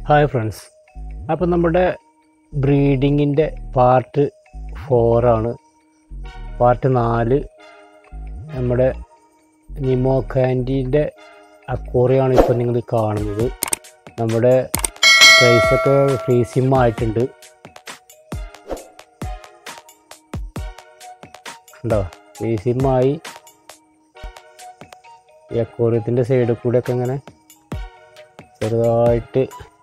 hi friends അപ്പം നമ്മുടെ ബ്രീഡിങ്ങിൻ്റെ part ഫോറാണ് part നാല് നമ്മുടെ നിമോക്കാൻറ്റീൻ്റെ അക്വോറിയാണ് ഇപ്പോൾ നിങ്ങൾ കാണുന്നത് നമ്മുടെ പ്രൈസൊക്കെ ഫ്രീ സിം ആയിട്ടുണ്ട് ഉണ്ടോ ഫ്രീ സിമ്മായി ഈ അക്വോറിയത്തിൻ്റെ സൈഡിൽ കൂടെയൊക്കെ ഇങ്ങനെ ചെറുതായിട്ട്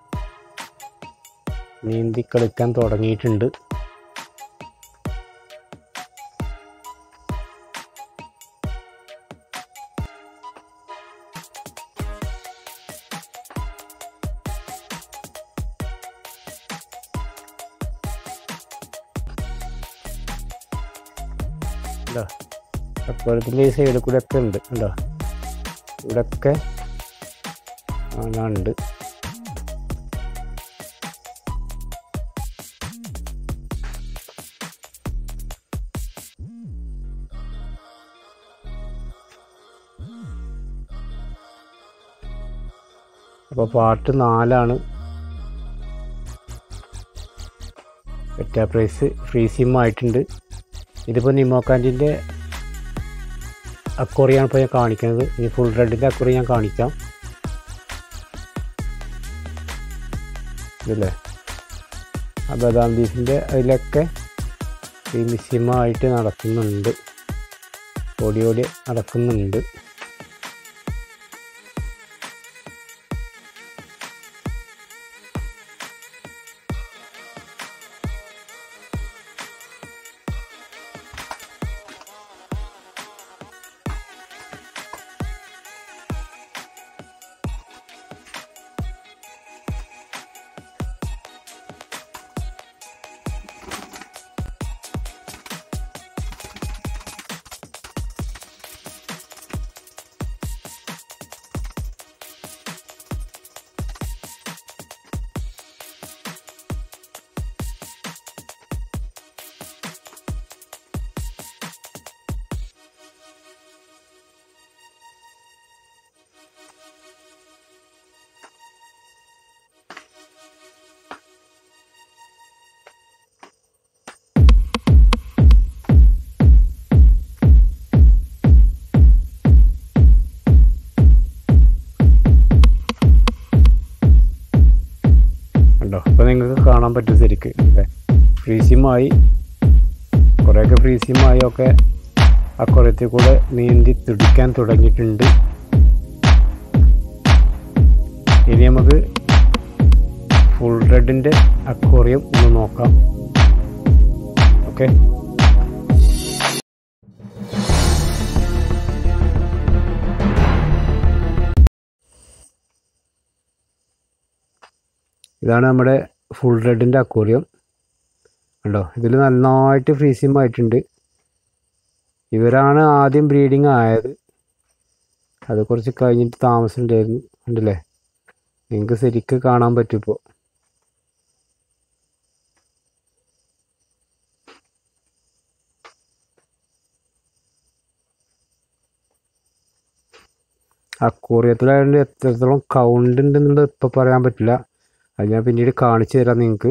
നീന്തി കളിക്കാൻ തുടങ്ങിയിട്ടുണ്ട് ഉണ്ടോ അക്വോറിയത്തിൻ്റെ ഈ സൈഡിൽ കൂടെ ഒക്കെ ഉണ്ട് ഉണ്ടോ ഇവിടെയൊക്കെ കാണാനുണ്ട് അപ്പോൾ പാർട്ട് നാലാണ് പെറ്റ പ്രൈസ് ഫ്രീ സിം ആയിട്ടുണ്ട് ഇതിപ്പോൾ നിമോക്കാൻറ്റിൻ്റെ അക്വറിയാണ് ഇപ്പോൾ ഞാൻ കാണിക്കുന്നത് ഇനി ഫുൾ റെഡിൻ്റെ അക്വറി ഞാൻ കാണിക്കാം ഇതല്ലേ ആ ബദാം ബീഫിൻ്റെ അതിലൊക്കെ ഈ മിസ്സിമായിട്ട് നടക്കുന്നുണ്ട് ഓടി ഓടി നടക്കുന്നുണ്ട് കണ്ടോ അപ്പോൾ നിങ്ങൾക്ക് കാണാൻ പറ്റും ശരിക്ക് അല്ലേ ഫ്രീ സിമ്മായി കുറേയൊക്കെ ഫ്രീ സിമ്മായി ഒക്കെ അക്വറത്തിൽ കൂടെ നീന്തി തുടിക്കാൻ തുടങ്ങിയിട്ടുണ്ട് ഇനി നമുക്ക് ഫുൾ റെഡിൻ്റെ അക്വറിയം ഒന്ന് നോക്കാം ഓക്കെ ഇതാണ് നമ്മുടെ ഫുൾ റെഡിൻ്റെ അക്വോറിയം കണ്ടോ ഇതിൽ നന്നായിട്ട് ഫ്രീസിം ആയിട്ടുണ്ട് ഇവരാണ് ആദ്യം ബ്രീഡിങ് ആയത് അത് കുറച്ച് കഴിഞ്ഞിട്ട് താമസം ഉണ്ടായിരുന്നു ഉണ്ടല്ലേ നിങ്ങൾക്ക് ശരിക്ക് കാണാൻ പറ്റും ഇപ്പോൾ അക്വോറിയത്തിലായതുകൊണ്ട് എത്രത്തോളം കൗണ്ട് ഉണ്ടെന്നുള്ളത് ഇപ്പോൾ പറയാൻ പറ്റില്ല അത് ഞാൻ പിന്നീട് കാണിച്ചു തരാം നിങ്ങൾക്ക്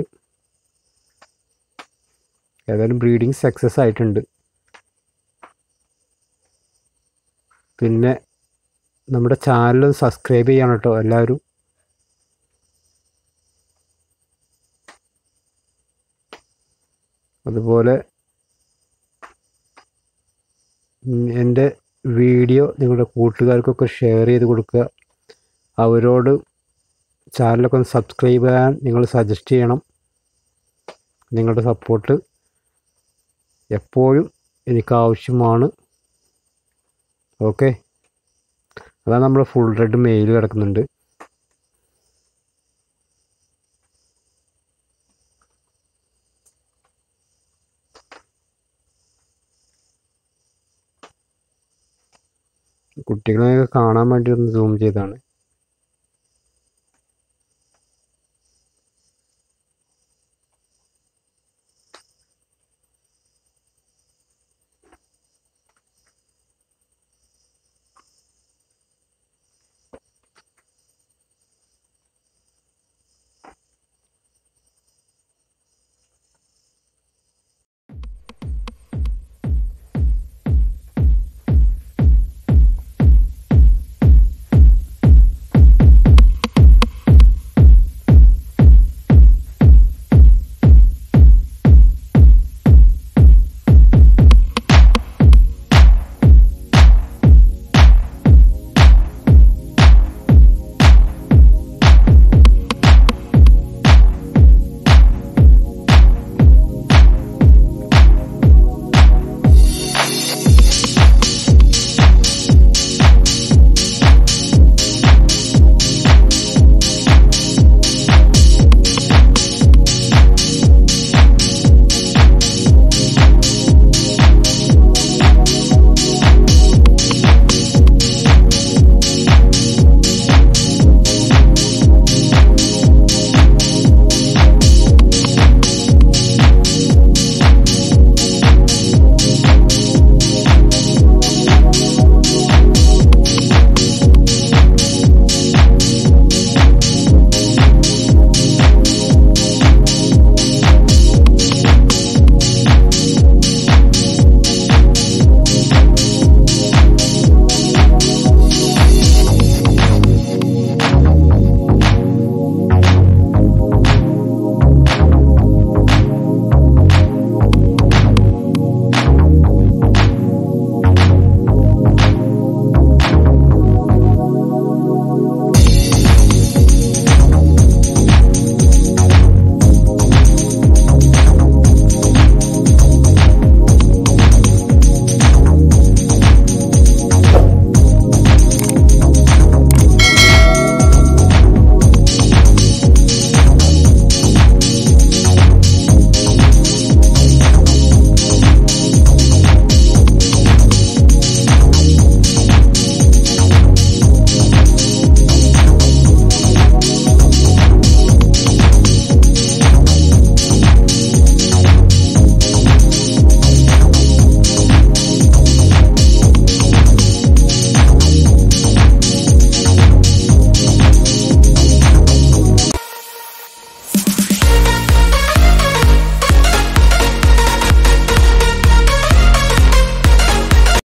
ഏതായാലും ബ്രീഡിങ് സക്സസ് ആയിട്ടുണ്ട് പിന്നെ നമ്മുടെ ചാനൽ സബ്സ്ക്രൈബ് ചെയ്യണം കേട്ടോ എല്ലാവരും അതുപോലെ എൻ്റെ വീഡിയോ നിങ്ങളുടെ കൂട്ടുകാർക്കൊക്കെ ഷെയർ ചെയ്ത് കൊടുക്കുക അവരോട് ചാനലൊക്കെ ഒന്ന് സബ്സ്ക്രൈബ് ചെയ്യാൻ നിങ്ങൾ സജസ്റ്റ് ചെയ്യണം നിങ്ങളുടെ സപ്പോർട്ട് എപ്പോഴും എനിക്ക് ആവശ്യമാണ് ഓക്കെ അതാണ് നമ്മുടെ ഫുൾ റെഡ് മെയിൽ കിടക്കുന്നുണ്ട് കുട്ടികളെ കാണാൻ വേണ്ടി ഒന്ന് സൂം ചെയ്താണ്